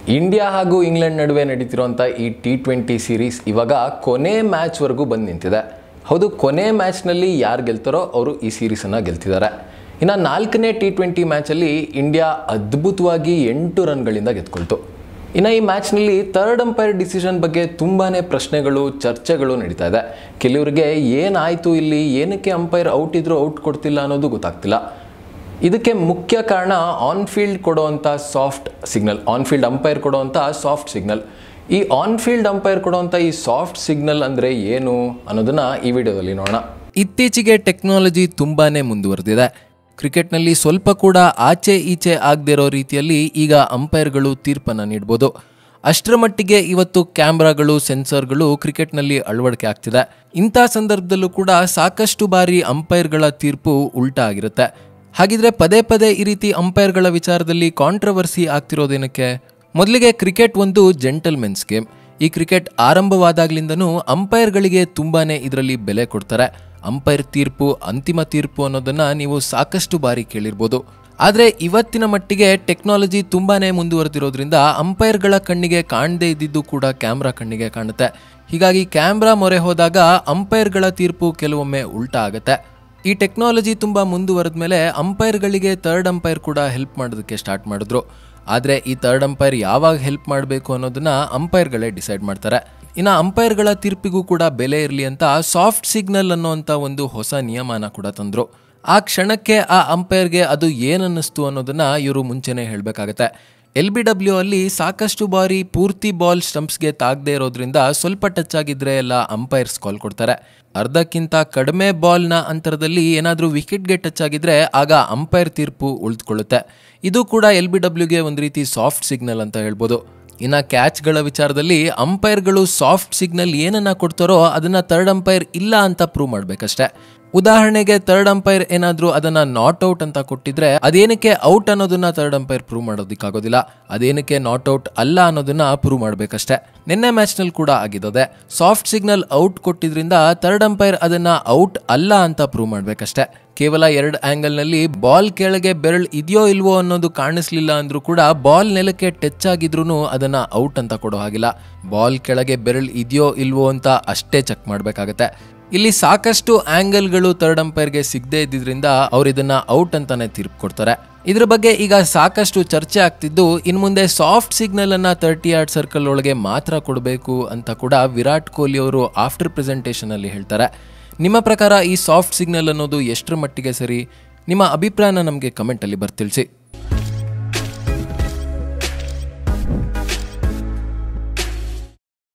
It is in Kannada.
ಇಂಡಿಯಾ ಹಾಗೂ ಇಂಗ್ಲೆಂಡ್ ನಡುವೆ ನಡೀತಿರುವಂಥ ಈ ಟಿ ಟ್ವೆಂಟಿ ಸೀರೀಸ್ ಇವಾಗ ಕೊನೆ ಮ್ಯಾಚ್ವರೆಗೂ ಬಂದು ನಿಂತಿದೆ ಹೌದು ಕೊನೆ ಮ್ಯಾಚ್ನಲ್ಲಿ ಯಾರು ಗೆಲ್ತಾರೋ ಅವರು ಈ ಸೀರೀಸನ್ನು ಗೆಲ್ತಿದ್ದಾರೆ ಇನ್ನು ನಾಲ್ಕನೇ ಟಿ ಟ್ವೆಂಟಿ ಮ್ಯಾಚಲ್ಲಿ ಇಂಡಿಯಾ ಅದ್ಭುತವಾಗಿ ಎಂಟು ರನ್ಗಳಿಂದ ಗೆದ್ಕೊಳ್ತು ಇನ್ನು ಈ ಮ್ಯಾಚ್ನಲ್ಲಿ ಥರ್ಡ್ ಅಂಪೈರ್ ಡಿಸಿಷನ್ ಬಗ್ಗೆ ತುಂಬಾ ಪ್ರಶ್ನೆಗಳು ಚರ್ಚೆಗಳು ನಡೀತಾ ಇದೆ ಕೆಲವರಿಗೆ ಏನಾಯಿತು ಇಲ್ಲಿ ಏನಕ್ಕೆ ಅಂಪೈರ್ ಔಟ್ ಇದ್ರೂ ಔಟ್ ಕೊಡ್ತಿಲ್ಲ ಅನ್ನೋದು ಗೊತ್ತಾಗ್ತಿಲ್ಲ ಇದಕ್ಕೆ ಮುಖ್ಯ ಕಾರಣ ಆನ್ ಫೀಲ್ಡ್ ಕೊಡುವಂಥ soft signal on field umpire ಕೊಡುವಂಥ ಸಾಫ್ಟ್ ಸಿಗ್ನಲ್ ಈ ಆನ್ ಫೀಲ್ಡ್ ಅಂಪೈರ್ ಕೊಡುವಂಥ ಈ ಸಾಫ್ಟ್ ಸಿಗ್ನಲ್ ಅಂದರೆ ಏನು ಅನ್ನೋದನ್ನ ಈ ವಿಡಿಯೋದಲ್ಲಿ ನೋಡೋಣ ಇತ್ತೀಚೆಗೆ ಟೆಕ್ನಾಲಜಿ ತುಂಬಾನೇ ಮುಂದುವರೆದಿದೆ ಕ್ರಿಕೆಟ್ನಲ್ಲಿ ಸ್ವಲ್ಪ ಕೂಡ ಆಚೆ ಈಚೆ ಆಗದೇ ಇರೋ ರೀತಿಯಲ್ಲಿ ಈಗ ಅಂಪೈರ್ಗಳು ತೀರ್ಪನ್ನು ನೀಡ್ಬೋದು ಅಷ್ಟರ ಮಟ್ಟಿಗೆ ಇವತ್ತು ಕ್ಯಾಮ್ರಾಗಳು ಸೆನ್ಸರ್ಗಳು ಕ್ರಿಕೆಟ್ನಲ್ಲಿ ಅಳವಡಿಕೆ ಆಗ್ತಿದೆ ಇಂಥ ಸಂದರ್ಭದಲ್ಲೂ ಕೂಡ ಸಾಕಷ್ಟು ಬಾರಿ ಅಂಪೈರ್ಗಳ ತೀರ್ಪು ಉಲ್ಟಾ ಆಗಿರುತ್ತೆ ಹಾಗಿದ್ರೆ ಪದೇ ಪದೇ ಈ ರೀತಿ ಅಂಪೈರ್ಗಳ ವಿಚಾರದಲ್ಲಿ ಕಾಂಟ್ರವರ್ಸಿ ಆಗ್ತಿರೋದೇನಕ್ಕೆ ಮೊದಲಿಗೆ ಕ್ರಿಕೆಟ್ ಒಂದು ಜೆಂಟಲ್ಮೆನ್ಸ್ ಗೇಮ್ ಈ ಕ್ರಿಕೆಟ್ ಆರಂಭವಾದಾಗ್ಲಿಂದನೂ ಅಂಪೈರ್ಗಳಿಗೆ ತುಂಬಾನೇ ಇದರಲ್ಲಿ ಬೆಲೆ ಕೊಡ್ತಾರೆ ಅಂಪೈರ್ ತೀರ್ಪು ಅಂತಿಮ ತೀರ್ಪು ಅನ್ನೋದನ್ನ ನೀವು ಸಾಕಷ್ಟು ಬಾರಿ ಕೇಳಿರ್ಬೋದು ಆದರೆ ಇವತ್ತಿನ ಮಟ್ಟಿಗೆ ಟೆಕ್ನಾಲಜಿ ತುಂಬಾನೇ ಮುಂದುವರೆದಿರೋದ್ರಿಂದ ಅಂಪೈರ್ಗಳ ಕಣ್ಣಿಗೆ ಕಾಣದೇ ಇದ್ದಿದ್ದು ಕೂಡ ಕ್ಯಾಮ್ರಾ ಕಣ್ಣಿಗೆ ಕಾಣುತ್ತೆ ಹೀಗಾಗಿ ಕ್ಯಾಮ್ರಾ ಮೊರೆ ಹೋದಾಗ ಅಂಪೈರ್ಗಳ ತೀರ್ಪು ಕೆಲವೊಮ್ಮೆ ಉಲ್ಟಾ ಆಗುತ್ತೆ ಈ ಟೆಕ್ನಾಲಜಿ ತುಂಬ ಮುಂದುವರೆದ ಮೇಲೆ ಅಂಪೈರ್ಗಳಿಗೆ ಥರ್ಡ್ ಅಂಪೈರ್ ಕೂಡ ಹೆಲ್ಪ್ ಮಾಡೋದಕ್ಕೆ ಸ್ಟಾರ್ಟ್ ಮಾಡಿದ್ರು ಆದರೆ ಈ ಥರ್ಡ್ ಅಂಪೈರ್ ಯಾವಾಗ ಹೆಲ್ಪ್ ಮಾಡಬೇಕು ಅನ್ನೋದನ್ನ ಅಂಪೈರ್ಗಳೇ ಡಿಸೈಡ್ ಮಾಡ್ತಾರೆ ಇನ್ನು ಅಂಪೈರ್ಗಳ ತೀರ್ಪಿಗೂ ಕೂಡ ಬೆಲೆ ಇರಲಿ ಅಂತ ಸಾಫ್ಟ್ ಸಿಗ್ನಲ್ ಅನ್ನೋಂಥ ಒಂದು ಹೊಸ ನಿಯಮನ ಕೂಡ ತಂದರು ಆ ಕ್ಷಣಕ್ಕೆ ಆ ಅಂಪೈರ್ಗೆ ಅದು ಏನನ್ನಿಸ್ತು ಅನ್ನೋದನ್ನ ಇವರು ಮುಂಚೆನೇ ಹೇಳಬೇಕಾಗತ್ತೆ ಎಲ್ ಬಿ ಡಬ್ಲ್ಯೂ ಅಲ್ಲಿ ಸಾಕಷ್ಟು ಬಾರಿ ಪೂರ್ತಿ ಬಾಲ್ ಸ್ಟಂಪ್ಸ್ಗೆ ತಾಗದೇ ಇರೋದ್ರಿಂದ ಸ್ವಲ್ಪ ಟಚ್ ಆಗಿದ್ರೆ ಎಲ್ಲ ಅಂಪೈರ್ಸ್ ಕಾಲ್ ಕೊಡ್ತಾರೆ ಅರ್ಧಕ್ಕಿಂತ ಕಡಿಮೆ ಬಾಲ್ನ ಅಂತರದಲ್ಲಿ ಏನಾದರೂ ವಿಕೆಟ್ಗೆ ಟಚ್ ಆಗಿದ್ರೆ ಆಗ ಅಂಪೈರ್ ತೀರ್ಪು ಉಳಿದುಕೊಳ್ಳುತ್ತೆ ಇದು ಕೂಡ ಎಲ್ ಬಿ ಡಬ್ಲ್ಯೂಗೆ ಒಂದು ರೀತಿ ಸಾಫ್ಟ್ ಸಿಗ್ನಲ್ ಅಂತ ಹೇಳ್ಬೋದು ಇನ್ನು ಕ್ಯಾಚ್ಗಳ ವಿಚಾರದಲ್ಲಿ ಅಂಪೈರ್ಗಳು ಸಾಫ್ಟ್ ಸಿಗ್ನಲ್ ಏನನ್ನ ಕೊಡ್ತಾರೋ ಅದನ್ನ ಥರ್ಡ್ ಅಂಪೈರ್ ಇಲ್ಲ ಅಂತ ಪ್ರೂವ್ ಮಾಡ್ಬೇಕಷ್ಟೇ ಉದಾಹರಣೆಗೆ ಥರ್ಡ್ ಅಂಪೈರ್ ಏನಾದರೂ ಅದನ್ನ ನಾಟ್ ಔಟ್ ಅಂತ ಕೊಟ್ಟಿದ್ರೆ ಅದೇನಕ್ಕೆ ಔಟ್ ಅನ್ನೋದನ್ನ ಥರ್ಡ್ ಅಂಪೈರ್ ಪ್ರೂವ್ ಮಾಡೋದಕ್ಕಾಗೋದಿಲ್ಲ ಅದೇನಕ್ಕೆ ನಾಟ್ ಔಟ್ ಅಲ್ಲ ಅನ್ನೋದನ್ನ ಪ್ರೂವ್ ಮಾಡಬೇಕಷ್ಟೇ ನಿನ್ನೆ ಮ್ಯಾಚ್ನಲ್ಲಿ ಕೂಡ ಆಗಿದ್ದದೆ ಸಾಫ್ಟ್ ಸಿಗ್ನಲ್ ಔಟ್ ಕೊಟ್ಟಿದ್ರಿಂದ ಥರ್ಡ್ ಅಂಪೈರ್ ಅದನ್ನ ಔಟ್ ಅಲ್ಲ ಅಂತ ಪ್ರೂವ್ ಮಾಡಬೇಕಷ್ಟೇ ಕೇವಲ ಎರಡು ಆಂಗಲ್ನಲ್ಲಿ ಬಾಲ್ ಕೆಳಗೆ ಬೆರಳು ಇದೆಯೋ ಇಲ್ವೋ ಅನ್ನೋದು ಕಾಣಿಸ್ಲಿಲ್ಲ ಅಂದ್ರೂ ಕೂಡ ಬಾಲ್ ನೆಲಕ್ಕೆ ಟಚ್ ಆಗಿದ್ರು ಅದನ್ನ ಔಟ್ ಅಂತ ಕೊಡೋ ಹಾಗಿಲ್ಲ ಬಾಲ್ ಕೆಳಗೆ ಬೆರಳು ಇದೆಯೋ ಇಲ್ವೋ ಅಂತ ಅಷ್ಟೇ ಚೆಕ್ ಮಾಡಬೇಕಾಗತ್ತೆ ಇಲ್ಲಿ ಸಾಕಷ್ಟು ಆಂಗಲ್ಗಳು ಥರ್ಡ್ ಅಂಪೈರ್ಗೆ ಸಿಗದೆ ಇದ್ದಿದ್ರಿಂದ ಅವ್ರು ಇದನ್ನ ಔಟ್ ಅಂತಾನೆ ತೀರ್ಪು ಕೊಡ್ತಾರೆ ಇದ್ರ ಬಗ್ಗೆ ಈಗ ಸಾಕಷ್ಟು ಚರ್ಚೆ ಆಗ್ತಿದ್ದು ಇನ್ನು ಮುಂದೆ ಸಾಫ್ಟ್ ಸಿಗ್ನಲ್ ಅನ್ನ ತರ್ಟಿ ಯಾರ್ಡ್ ಸರ್ಕಲ್ ಒಳಗೆ ಮಾತ್ರ ಕೊಡಬೇಕು ಅಂತ ಕೂಡ ವಿರಾಟ್ ಕೊಹ್ಲಿ ಅವರು ಆಫ್ಟರ್ ಪ್ರೆಸೆಂಟೇಷನ್ ಅಲ್ಲಿ ಹೇಳ್ತಾರೆ ನಿಮ್ಮ ಪ್ರಕಾರ ಈ ಸಾಫ್ಟ್ ಸಿಗ್ನಲ್ ಅನ್ನೋದು ಎಷ್ಟರ ಮಟ್ಟಿಗೆ ಸರಿ ನಿಮ್ಮ ಅಭಿಪ್ರಾಯನ ನಮಗೆ ಕಮೆಂಟಲ್ಲಿ ಬರ್ತಿಳಿಸಿ